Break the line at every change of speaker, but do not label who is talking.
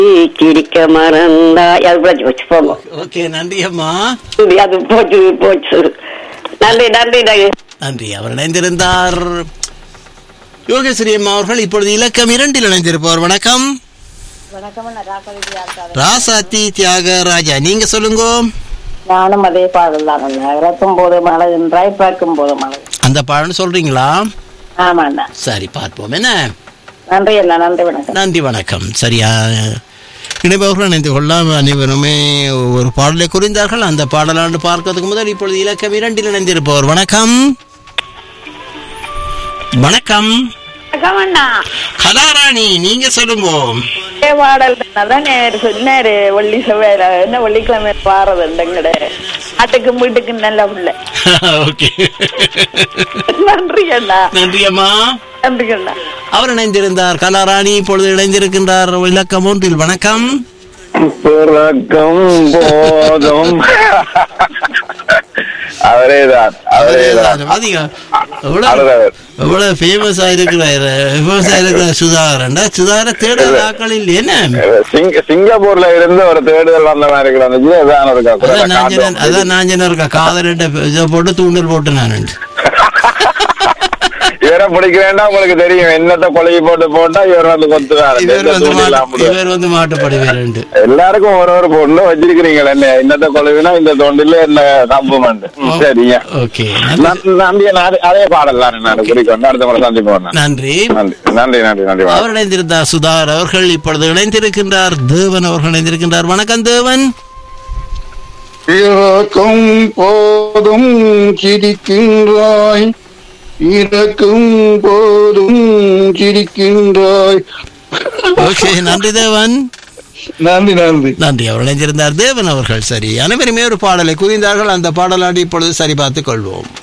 கிடிக்க மறந்தாய் அது போச்சு போச்சு போங்க
ஓகே நன்றி அம்மா
அது போச்சு போச்சு நன்றி நன்றி நன்றி
நன்றி அவர் இணைந்திருந்தார் யோகேஸ்வரி அம்மா அவர்கள் இப்பொழுது இலக்கம் இரண்டில் இணைந்திருப்பவர் வணக்கம் ராசாத்தி தியாகராஜா நீங்க சொல்லுங்க
நானும் அதே பாடல் தான் இறக்கும் போது மழை என்றாய் பார்க்கும் போது மழை
அந்த பாடல் சொல்றீங்களா
ஆமாண்ணா
சரி பார்ப்போம் என்ன
நன்றி அண்ணா நன்றி வணக்கம்
நன்றி வணக்கம் சரியா இணைப்பவர்கள் இணைந்து கொள்ளலாம் அனைவருமே ஒரு பாடலை குறிந்தார்கள் அந்த பாடலாண்டு பார்க்கிறதுக்கு முதல் இப்பொழுது இலக்கம் இரண்டில் இணைந்திருப்பவர் வணக்கம் வணக்கம்
வணக்கம் அண்ணா
கலாராணி நீங்க சொல்லுங்க
அதே பாடல் தான் நேரு சொன்னாரு வெள்ளி செவ்வாய் என்ன வெள்ளிக்கிழமை பாடுறது எங்கட நாட்டுக்கும் வீட்டுக்கும் நல்ல பிள்ளை
ஓகே
நன்றி அண்ணா
நன்றி அம்மா
நன்றி அண்ணா
அவர் இணைந்திருந்தார் கலாராணி இப்பொழுது இணைந்திருக்கின்றார் இலக்கம் ஒன்றில் வணக்கம்
பிறக்கும் போதும் அவரேதான் அவரேதான்
பாத்தீங்க எவ்வளவு
அழுதவர்
எவ்வளவு ஃபேமஸ் ஆயிருக்கிறார் ஃபேமஸ் ஆயிருக்கிறார் சுதாகரன்டா சுதாகர தேடாத ஆக்கள் இல்லை என்ன
சிங்க சிங்கப்பூர்ல இருந்து ஒரு தேடுதல் வந்த மாதிரி இருக்கிற அந்த அதான் இருக்கா
அதான் நான் சொன்னேன், அதான் நான் சொன்ன இருக்கா காதல் இதை போட்டு தூண்டல் போட்டு நான்
இவரை பிடிக்கிறேன்னா உங்களுக்கு தெரியும் என்னத்த கொலையை போட்டு போட்டா இவர் வந்து கொத்துறாரு
இவர் வந்து
தூண்டிலாம்
மாட்டு-
முடியாது.
இவர் வந்து மாட்டுப்படுவார்
எல்லாருக்கும் ஒரு ஒரு பொண்ணு வச்சிருக்கிறீங்களா என்ன என்னத்த கொலைவினா இந்த தொண்டில என்ன கம்புமெண்ட் சரிங்க
ஓகே
நன்- நன்றி நான் அதே பாடல் தான் நான் குறிக்கொண்டு அடுத்த முறை சந்திப்போம் நான்.
நன்றி
நன்றி நன்றி நன்றி நன்றி வணக்கம்.
அவர் இணைந்திருந்தார் சுதாகர் அவர்கள் இப்பொழுது இணைந்திருக்கின்றார் தேவன் அவர்கள் இணைந்திருக்கின்றார் வணக்கம் தேவன்
இறக்கும் போதும் சிரிக்கின்றாய் இறக்கும் போதும் சிரிக்கின்றாய்
ஓகே நன்றி தேவன்
நன்றி நன்றி
நன்றி அவர் இணைந்திருந்தார் தேவன் அவர்கள் சரி அனைவருமே ஒரு பாடலை குறிந்தார்கள் அந்த பாடலாடி இப்பொழுது சரி பார்த்துக் கொள்வோம்